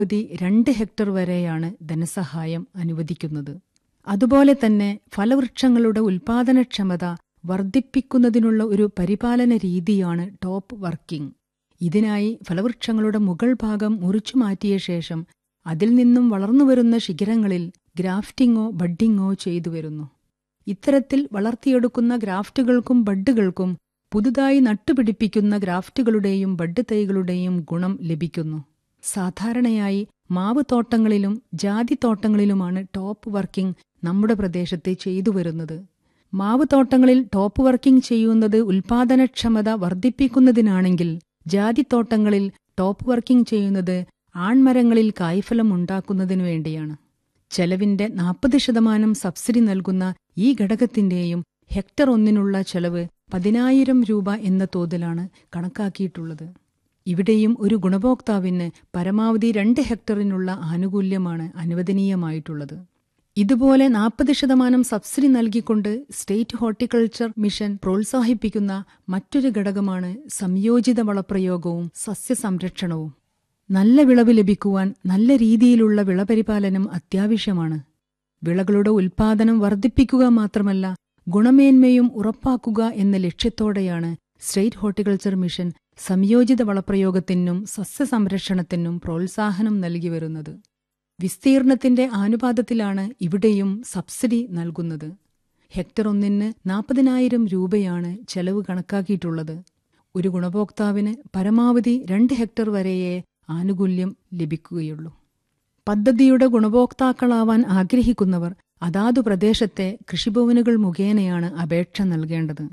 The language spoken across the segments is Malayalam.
പരമാവധി രണ്ട് ഹെക്ടർ വരെയാണ് ധനസഹായം അനുവദിക്കുന്നത് അതുപോലെ തന്നെ ഫലവൃക്ഷങ്ങളുടെ ഉൽപാദനക്ഷമത വർദ്ധിപ്പിക്കുന്നതിനുള്ള ഒരു പരിപാലന രീതിയാണ് ടോപ്പ് വർക്കിംഗ് ഇതിനായി ഫലവൃക്ഷങ്ങളുടെ മുകൾ ഭാഗം മുറിച്ചു മാറ്റിയ ശേഷം അതിൽ നിന്നും വളർന്നുവരുന്ന ശിഖരങ്ങളിൽ ഗ്രാഫ്റ്റിംഗോ ബഡ്ഡിങ്ങോ ചെയ്തു വരുന്നു ഇത്തരത്തിൽ വളർത്തിയെടുക്കുന്ന ഗ്രാഫ്റ്റുകൾക്കും ബഡ്ഡുകൾക്കും പുതുതായി നട്ടുപിടിപ്പിക്കുന്ന ഗ്രാഫ്റ്റുകളുടെയും ബഡ് തൈകളുടെയും ഗുണം ലഭിക്കുന്നു സാധാരണയായി മാവ് തോട്ടങ്ങളിലും ജാതി തോട്ടങ്ങളിലുമാണ് ടോപ്പ് വർക്കിംഗ് നമ്മുടെ പ്രദേശത്ത് ചെയ്തു വരുന്നത് മാവ് തോട്ടങ്ങളിൽ ടോപ്പ് വർക്കിംഗ് ചെയ്യുന്നത് ഉൽപാദനക്ഷമത വർദ്ധിപ്പിക്കുന്നതിനാണെങ്കിൽ ജാതിത്തോട്ടങ്ങളിൽ ടോപ്പ് വർക്കിംഗ് ചെയ്യുന്നത് ആൺമരങ്ങളിൽ കായ്ഫലം ഉണ്ടാക്കുന്നതിനു വേണ്ടിയാണ് ചെലവിന്റെ നാൽപ്പത് ശതമാനം സബ്സിഡി നൽകുന്ന ഈ ഘടകത്തിന്റെയും ഹെക്ടർ ഒന്നിനുള്ള ചെലവ് പതിനായിരം രൂപ എന്ന തോതിലാണ് കണക്കാക്കിയിട്ടുള്ളത് ഇവിടെയും ഒരു ഗുണഭോക്താവിന് പരമാവധി രണ്ട് ഹെക്ടറിനുള്ള ആനുകൂല്യമാണ് അനുവദനീയമായിട്ടുള്ളത് ഇതുപോലെ നാൽപ്പത് ശതമാനം സബ്സിഡി നൽകിക്കൊണ്ട് സ്റ്റേറ്റ് ഹോർട്ടിക്കൾച്ചർ മിഷൻ പ്രോത്സാഹിപ്പിക്കുന്ന മറ്റൊരു ഘടകമാണ് സംയോജിത വളപ്രയോഗവും സസ്യസംരക്ഷണവും നല്ല വിളവ് ലഭിക്കുവാൻ നല്ല രീതിയിലുള്ള വിളപരിപാലനം അത്യാവശ്യമാണ് വിളകളുടെ ഉൽപാദനം വർദ്ധിപ്പിക്കുക മാത്രമല്ല ഗുണമേന്മയും ഉറപ്പാക്കുക എന്ന ലക്ഷ്യത്തോടെയാണ് സ്റ്റേറ്റ് ഹോർട്ടിക്കൾച്ചർ മിഷൻ സംയോജിത വളപ്രയോഗത്തിനും സസ്യസംരക്ഷണത്തിനും പ്രോത്സാഹനം നൽകി വരുന്നത് വിസ്തീർണത്തിന്റെ ആനുപാതത്തിലാണ് ഇവിടെയും സബ്സിഡി നൽകുന്നത് ഹെക്ടർ ഒന്നിന് നാൽപ്പതിനായിരം രൂപയാണ് ചെലവ് കണക്കാക്കിയിട്ടുള്ളത് ഒരു ഗുണഭോക്താവിന് പരമാവധി രണ്ട് ഹെക്ടർ വരെയേ ആനുകൂല്യം ലഭിക്കുകയുള്ളൂ പദ്ധതിയുടെ ഗുണഭോക്താക്കളാവാൻ ആഗ്രഹിക്കുന്നവർ അതാതു പ്രദേശത്തെ കൃഷിഭവനുകൾ മുഖേനയാണ് അപേക്ഷ നൽകേണ്ടത്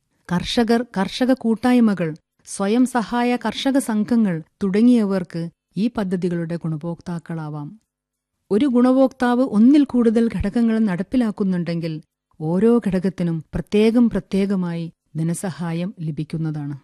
കർഷകർ കർഷക കൂട്ടായ്മകൾ സ്വയം സഹായ കർഷക സംഘങ്ങൾ തുടങ്ങിയവർക്ക് ഈ പദ്ധതികളുടെ ഗുണഭോക്താക്കളാവാം ഒരു ഗുണഭോക്താവ് ഒന്നിൽ കൂടുതൽ ഘടകങ്ങൾ നടപ്പിലാക്കുന്നുണ്ടെങ്കിൽ ഓരോ ഘടകത്തിനും പ്രത്യേകം പ്രത്യേകമായി ധനസഹായം ലഭിക്കുന്നതാണ്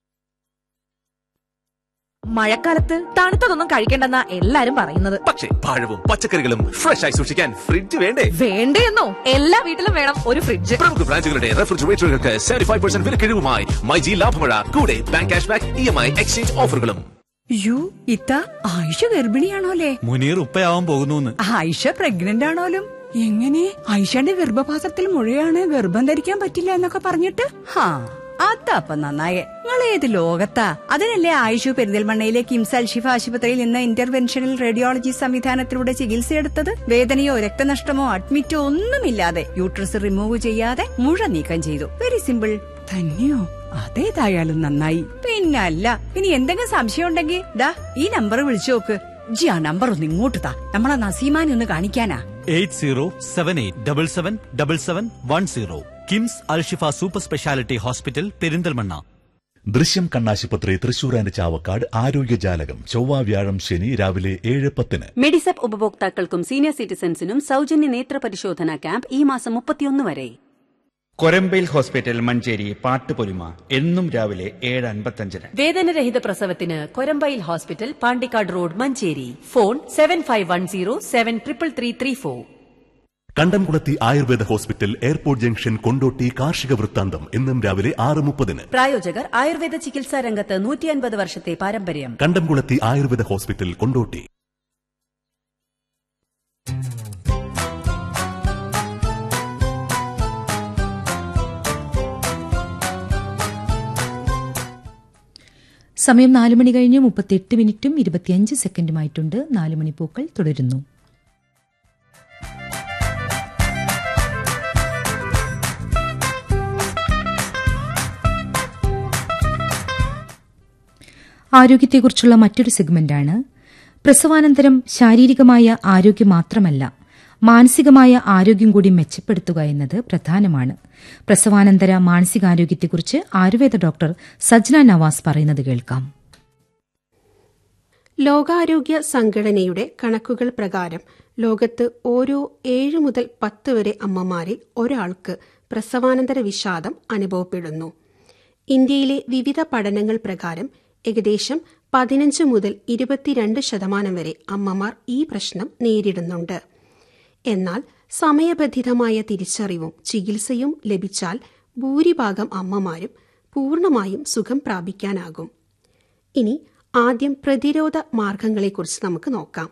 മഴക്കാലത്ത് തണുത്തതൊന്നും കഴിക്കണ്ടെന്നാ എല്ലാരും പറയുന്നത് പക്ഷേ പഴവും പച്ചക്കറികളും ഫ്രഷ് ആയി സൂക്ഷിക്കാൻ ഫ്രിഡ്ജ് വേണ്ടേ വേണ്ടേന്നോ എല്ലാ വീട്ടിലും വേണം ഒരു ഫ്രിഡ്ജ് പ്രമുഖ ബ്രാൻഡുകളുടെ റെഫ്രിജറേറ്ററുകൾക്ക് സെവന്റി ഫൈവ് പെർസെന്റ് വിലക്കിഴിവുമായി മൈജി ലാഭമഴ കൂടെ bank cash back E M I exchange ഓഫറുകളും യു ഇത്ത ആയിഷ ഗർഭിണിയാണോലേ മുനീർ ഉപ്പയാവാൻ പോകുന്നു ആയിഷ പ്രഗ്നന്റ് ആണോലും എങ്ങനെ ആയിഷയുടെ ഗർഭപാത്രത്തിൽ മുഴയാണ് ഗർഭം ധരിക്കാൻ പറ്റില്ല എന്നൊക്കെ പറഞ്ഞിട്ട് ഹാ അതപ്പ നന്നായേ നിങ്ങൾ ഏത് ലോകത്താ അതിനല്ലേ ആയിഷു പെരിന്തൽമണ്ണയിലെ കിംസ് അൽഷിഫ ആശുപത്രിയിൽ നിന്ന് ഇന്റർവെൻഷണൽ റേഡിയോളജി സംവിധാനത്തിലൂടെ ചികിത്സയെടുത്തത് വേദനയോ രക്തനഷ്ടമോ അഡ്മിറ്റോ ഒന്നുമില്ലാതെ യൂട്രസ് റിമൂവ് ചെയ്യാതെ മുഴ നീക്കം ചെയ്തു വെരി സിമ്പിൾ തന്നെയോ അതേതായാലും നന്നായി പിന്നല്ല ഇനി എന്തെങ്കിലും സംശയം ഉണ്ടെങ്കിൽ ദാ ഈ നമ്പർ വിളിച്ചു നോക്ക് ജി ആ നമ്പർ ഒന്ന് ഇങ്ങോട്ട് താ നമ്മളെ നസീമാനെ ഒന്ന് കാണിക്കാനാ eight zero seven eight double seven double seven one zero KIMS Al Shifa super speciality hospital Perinthalmanna Drishyam കണ്ണാശുപത്രി തൃശൂർ ആൻഡ് ചാവക്കാട് ആരോഗ്യജാലകം ചൊവ്വ വ്യാഴം ശനി രാവിലെ ഏഴ് പത്തിന് മെഡിസെപ്പ് ഉപഭോക്താക്കൾക്കും സീനിയർ സിറ്റിസൺസിനും സൗജന്യ നേത്ര പരിശോധന ക്യാമ്പ് ഈ മാസം മുപ്പത്തിയൊന്ന് വരെ കൊരമ്പയിൽ ഹോസ്പിറ്റൽ മഞ്ചേരി പാട്ടുപൊലിമ എന്നും രാവിലെ ഏഴ് അൻപത്തഞ്ചിന് വേദനരഹിത പ്രസവത്തിന് കൊരമ്പയിൽ hospital Pandikkad road Manjeri phone seven five one zero seven triple three three four Kandamkulathy Ayurveda hospital airport junction Kondotty കാർഷിക വൃത്താന്തം എന്നും രാവിലെ ആറ് മുപ്പതിന് പ്രായോജകർ ആയുർവേദ ചികിത്സാ രംഗത്ത് നൂറ്റി അൻപത് വർഷത്തെ പാരമ്പര്യം കണ്ടംകുളത്തി ആയുർവേദ ഹോസ്പിറ്റൽ കൊണ്ടോട്ടി സമയം നാല് മണി കഴിഞ്ഞ് മുപ്പത്തിയെട്ട് മിനിറ്റും ഇരുപത്തിയഞ്ച് സെക്കൻഡുമായിട്ടുണ്ട് നാല് മണിപ്പൂക്കൾ തുടരുന്നു ആരോഗ്യത്തെക്കുറിച്ചുള്ള മറ്റൊരു സെഗ്മെന്റാണ് പ്രസവാനന്തരം ശാരീരികമായ ആരോഗ്യം മാത്രമല്ല മാനസികമായ ആരോഗ്യം കൂടി മെച്ചപ്പെടുത്തുക എന്നത് പ്രധാനമാണ് പ്രസവാനന്തര മാനസികാരോഗ്യത്തെക്കുറിച്ച് ആയുർവേദ ഡോക്ടർ സജ്ന നവാസ് പറയുന്നത് കേൾക്കാം ലോകാരോഗ്യ സംഘടനയുടെ കണക്കുകൾ പ്രകാരം ലോകത്ത് ഓരോ ഏഴ് മുതൽ പത്ത് വരെ അമ്മമാരിൽ ഒരാൾക്ക് പ്രസവാനന്തര വിഷാദം അനുഭവപ്പെടുന്നു ഇന്ത്യയിലെ വിവിധ പഠനങ്ങൾ പ്രകാരം ഏകദേശം പതിനഞ്ച് മുതൽ ഇരുപത്തിരണ്ട് ശതമാനം വരെ അമ്മമാർ ഈ പ്രശ്നം നേരിടുന്നുണ്ട് എന്നാൽ സമയബന്ധിതമായ തിരിച്ചറിവും ചികിത്സയും ലഭിച്ചാൽ ഭൂരിഭാഗം അമ്മമാരും പൂർണ്ണമായും സുഖം പ്രാപിക്കാനാകും ഇനി ആദ്യം പ്രതിരോധ മാർഗങ്ങളെക്കുറിച്ച് നമുക്ക് നോക്കാം